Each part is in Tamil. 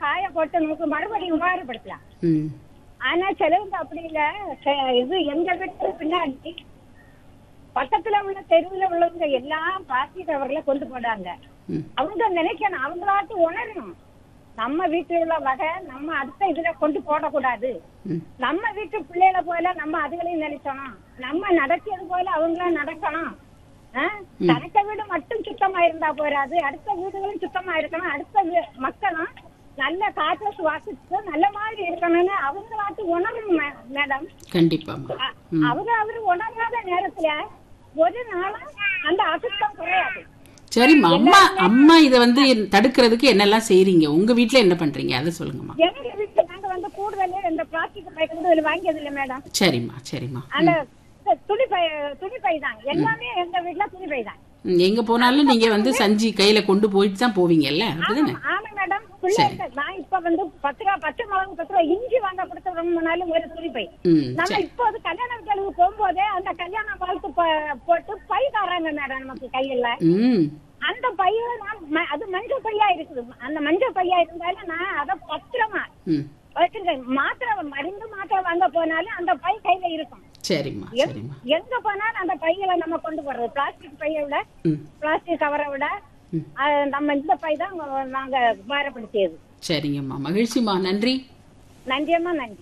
காய போட்டு நமக்கு மறுபடியும் உபகாரப்படுத்தலாம் ம் ஆனா சிலவங்க அப்படி இல்ல ச- இது எங்க வீட்டு பின்னாடி பக்கத்துல உள்ள தெருவுல உள்ளவங்க எல்லாம் பிளாஸ்டிக் கவர்ல கொண்டு போடாங்க ம் அவங்க நினைக்கணும் அவங்களாட்டு உணரணும் நம்ம வீட்டுல உள்ள வகை நம்ம அடுத்த இதுல கொண்டு போடக்கூடாது ம் நம்ம வீட்டு பிள்ளைகளை போல நம்ம அதுகளையும் நினைக்கணும் நம்ம நடக்கிறது போல அவங்களும் நடக்கணும் ஆ? தனக்க வீடு மட்டும் சுத்தமா இருந்தா போறாது அடுத்த வீடுகளும் சுத்தமா இருக்கணும் அடுத்த வீ- மக்களும் நல்ல காற்றை சுவாசிச்சு நல்ல மாதிரி இருக்கணும்னு அவங்களாட்டு உணரணும் மே- மேடம் கண்டிப்பாம்மா அ- அவங்க அவரு உணராத நேரத்துல ஒரு நாளும் அந்த அசுத்தம் குறையாது சரிம்மா அம்மா அம்மா இதை வந்து தடுக்கிறதுக்கு என்னெல்லாம் செய்றீங்க உங்க வீட்ல என்ன பண்றீங்க அதை சொல்லுங்கம்மா எங்க வீட்டுல நாங்க வந்து கூடுதல் இந்த பிளாஸ்டிக் பை கூடுதல் வாங்கியது இல்லை மேடம் சரிம்மா சரிம்மா அந்த துணிப்பை துணிப்பை தான் எல்லாமே எங்க வீட்ல துணிப்பை தான் ம், எங்க போனாலும் நீங்க வந்து சஞ்சி கையில கொண்டு போயிட்டு தான் போவீங்கல்ல அப்படிதானே ஆமா மேடம் பிள்ளைங்க நான் இப்ப வந்து பத்து ரூபா பச்சை மிளகு பத்து ரூபா இஞ்சி வாங்க கொடுத்து ரொம்ப நாளும் ஒரு துணிப்பை ம் நம்ம இப்போது கல்யாண வீட்டுக்கு போகும்போதே அந்த கல்யாண வாழ்த்து ப- போட்டு பை தராங்க மேடம் நமக்கு கையில ம் அந்த பையில நான் ம- அது மஞ்சள் பையா இருக்குது அந்த மஞ்சள் பையா இருந்தாலும் நான் அதை பத்திரமா ம் வச்சிருக்கேன் மாத்திரை மருந்து மாத்திரை வாங்க போனாலும் அந்த பை கையில இருக்கும் சரிம்மா எங்க- சரிம்மா எங்க போனாலும் அந்த பையில நம்ம கொண்டு போறது பிளாஸ்டிக் பையை விட ம் பிளாஸ்டிக் கவரை விட ம். அஹ், நம்ம இந்த பை தான் நாங்க பாரப்படுத்தியது சரிங்கம்மா மகிழ்ச்சிம்மா நன்றி நன்றியம்மா நன்றி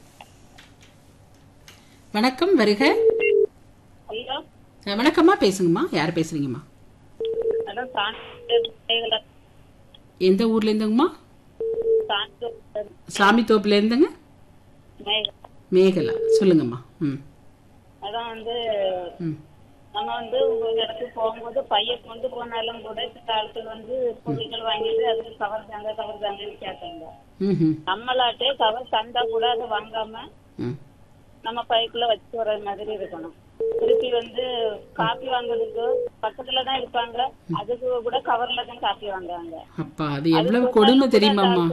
வணக்கம் வருக ஐயோ அஹ், வணக்கம்மா பேசுங்கம்மா யார் பேசுறீங்கம்மா அதான் சாந்தி எந்த ஊர்ல இருந்துங்கம்மா சாந்தி சாமி தோப்புல இருந்துங்க மேகம். மேகலா சொல்லுங்கம்மா ம் அதான் வந்து ம் நம்ம வந்து ஒரு இடத்துக்கு போகும்போது பைய கொண்டு போனாலும் கூட சில ஆட்கள் வந்து பொருட்கள் வாங்கிட்டு அதுக்கு கவர் தாங்க கவர் தாங்கன்னு கேட்காங்க ம் நம்மளாட்டே கவர் தந்தா கூட அதை வாங்காம ம் நம்ம பைக்குள்ள வச்சு வர மாதிரி இருக்கணும் திருப்பி வந்து காப்பி வாங்குறதுக்கு பக்கத்துல தான் இருப்பாங்க அதுக்கு கூட கவர்ல தான் காப்பி வாங்குவாங்க அப்பா அது எவ்வளவு கொடுமை தெரியுமாம்மா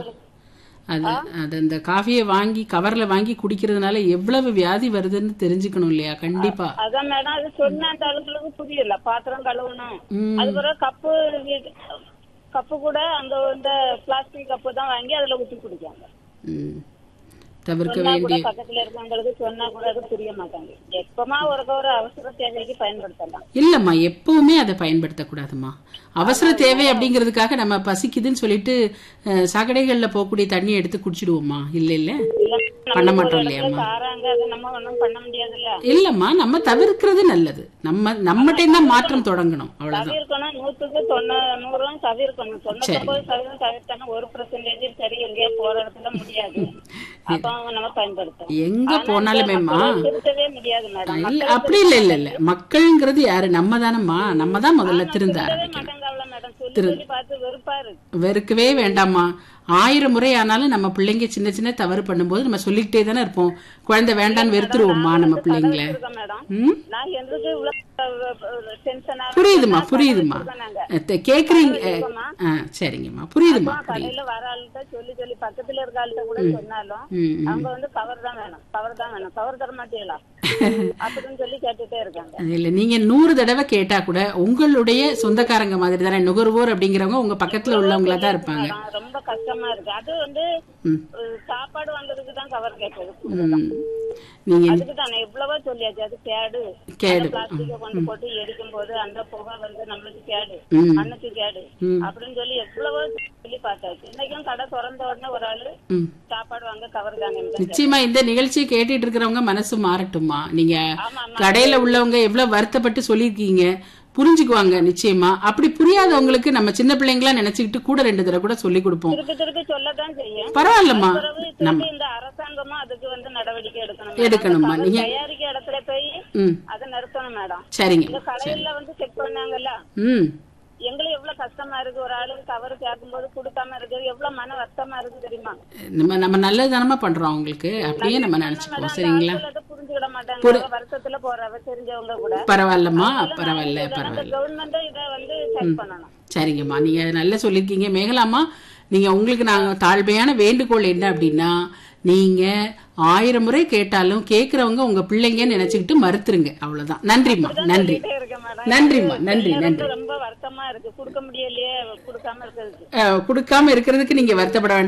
அது அது அந்த காஃபியை வாங்கி கவர்ல வாங்கி குடிக்கிறதுனால எவ்வளவு வியாதி வருதுன்னு தெரிஞ்சுக்கணும் இல்லையா கண்டிப்பா அதான் மேடம் அது சொன்ன அந்த ஆளுங்களுக்கு புரியல பாத்திரம் கழுவணும் ம் அது பிறகு கப்பு வீட்டு- கப்பு கூட அந்த இந்த பிளாஸ்டிக் கப்பு தான் வாங்கி அதுல ஊத்தி குடிக்காங்க ம் தவிர்க்க சொன்னா கூட வேண்டிய பக்கத்துல இருக்கவங்களுக்கு சொன்னா கூட அது புரிய மாட்டாங்க எப்பமா ஒரு ஒரு அவசர தேவைக்கு பயன்படுத்தலாம் இல்லம்மா எப்பவுமே அதை பயன்படுத்தக்கூடாதும்மா அவசர தேவை அப்படிங்கிறதுக்காக நம்ம பசிக்குதுன்னு சொல்லிட்டு அஹ், சாக்கடைகள்ல போகக்கூடிய தண்ணி எடுத்து குடிச்சிடுவோமா இல்ல இல்ல இல்ல பண்ண நம்ம ஒரு மாட்டோம் இடத்துல இல்லையாம்மா தாராங்க அதை நம்ம ஒண்ணும் பண்ண முடியாதுல்ல இல்லம்மா நம்ம தவிர்க்கிறது நல்லது நம்ம நம்மகிட்ட தான் மாற்றம் தொடங்கணும் அவ்வளவுதான் தவிர்க்கணும் நூத்துக்கு தொண்ணூ நூறும் தவிர்க்கணும் தொண்ணூத்தொன்பது சதவீதம் தவிர்த்தாலும் ஒரு பர்சன்டேஜ் சரி எங்கேயோ போற இடத்துல முடியாது அப்ப நம்ம பயன்படுத்தணும் எங்க போனாலுமேம்மா மக்களை திருத்தவே முடியாது மேடம் இல்ல அப்படி இல்ல இல்ல இல்ல மக்கள்ங்கிறது யாரு நம்ம தானம்மா நம்ம தான் முதல்ல திருந்த ஆரம்பிக்கணும் மாட்டாங்கல்ல மேடம் சொல்லி சொல்லி பார்த்து வெறுப்பா இருக்கு வெறுக்கவே வேண்டாம்மா ஆயிரம் முறை ஆனாலும் நம்ம பிள்ளைங்க சின்ன சின்ன தவறு பண்ணும்போது நம்ம சொல்லிக்கிட்டே தானே இருப்போம் குழந்தை வேண்டான்னு வெறுத்துருவோம்மா நம்ம பிள்ளைங்கள இருக்கோம் மேடம் ம் நான் எங்களுக்கு இவ்வளவு டென்ஷனா புரியுதுமா புரியுதுமா நாங்க அஹ் கேக்குறீங்க அஹ், ஆ சரிங்கம்மா புரியுதுமா புரியுது கடையில வர ஆள்கிட்ட சொல்லி சொல்லி பக்கத்துல இருக்க ஆள்கிட்ட கூட சொன்னாலும் ம் ம். அவங்க வந்து கவர் தான் வேணும் கவர் தான் வேணும் கவர் தர மாட்டீங்களா அப்படின்னு சொல்லி கேட்டுட்டே இருக்காங்க இல்ல நீங்க நூறு தடவை கேட்டா கூட உங்களுடைய சொந்தக்காரங்க மாதிரி தானே நுகர்வோர் அப்படிங்கிறவங்க உங்க பக்கத்துல உள்ளவங்களா தான் இருப்பாங்க மேடம், ரொம்ப கஷ்டமா இருக்கு அது வந்து ம். அஹ், சாப்பாடு வாங்குறதுக்கு தான் கவர் கேட்குது ம். நீங்க அதுக்கு தானே எவ்வளவோ சொல்லியாச்சு அது கேடு கேடு பிளாஸ்டிக்க கொண்டு போட்டு எரிக்கும் போது அந்த புகை வந்து நம்மளுக்கு கேடு ம். மண்ணுக்கு கேடு ம். அப்படின்னு சொல்லி எவ்வளவோ சொல்லி பார்த்தாச்சு இன்னைக்கும் கடை திறந்த உடனே ஒரு ஆளு ம். சாப்பாடு வாங்க கவர் தாங்க நிச்சயமா இந்த நிகழ்ச்சியை கேட்டுட்டு இருக்கிறவங்க மனசு மாறட்டும்மா நீங்க ஆமா, ஆமா. கடையில உள்ளவங்க எவ்வளவு வருத்தப்பட்டு சொல்லியிருக்கீங்க புரிஞ்சுக்குவாங்க நிச்சயமா அப்படி புரியாதவங்களுக்கு நம்ம சின்ன பிள்ளைங்களா நினைச்சுக்கிட்டு கூட ரெண்டு தடவை கூட சொல்லி கொடுப்போம் திருப்பி திருப்பி சொல்லத்தான் செய்யும் பரவாயில்லம்மா பிறகு திருப்பி இந்த அரசாங்கமும் அதுக்கு வந்து நடவடிக்கை எடுக்கணும் எடுக்கணும்மா. அந்த நீங்க- தயாரிக்க இடத்துல போய் ம் அதை நிறுத்தணும் மேடம் சரிங்க இந்த கடையில வந்து செக் பண்ணாங்கல்ல ம் எங்களுக்கு எவ்வளவு கஷ்டமா இருக்கு ஒரு ஆளுக்கு கவர் கேட்கும்போது கொடுக்காம இருக்குது எவ்வளவு மன வருத்தமா இருக்கு தெரியுமா நம்ம நம்ம நல்லதானமா பண்றோம் அவங்களுக்கு அப்படியே நம்ம நினைச்சுக்குவோம் சரிங்களா ஆட்கள் அதை புரிஞ்சுக்கிட மாட்டாங்க வருத்தத்துல போறவ தெரிஞ்சவங்க கூட பரவாயில்லம்மா பரவாயில்ல அந்த பரவாயில்ல கவர்மெண்ட் இதை வந்து சரி பண்ணணும் சரிங்கம்மா நீங்க நல்லா சொல்லியிருக்கீங்க மேகலாமா நீங்க உங்களுக்கு நாங்க தாழ்மையான வேண்டுகோள் என்ன அப்படின்னா நீங்க ஆயிரம் முறை கேட்டாலும் கேக்குறவங்க உங்க பிள்ளைங்கன்னு நினைச்சுக்கிட்டு மறுத்துருங்க அவ்வளவுதான் நன்றிம்மா நன்றி சொல்லிட்டே இருக்கேன் மேடம் நன்றிம்மா நன்றி ரொம்ப- நன்றி ரொம்ப வருத்தமா இருக்கு கொடுக்க முடியலையே கொடுக்காம இருக்கிறதுக்கு அஹ், கொடுக்காம இருக்கிறதுக்கு நீங்க வருத்தப்பட வேண்டாம்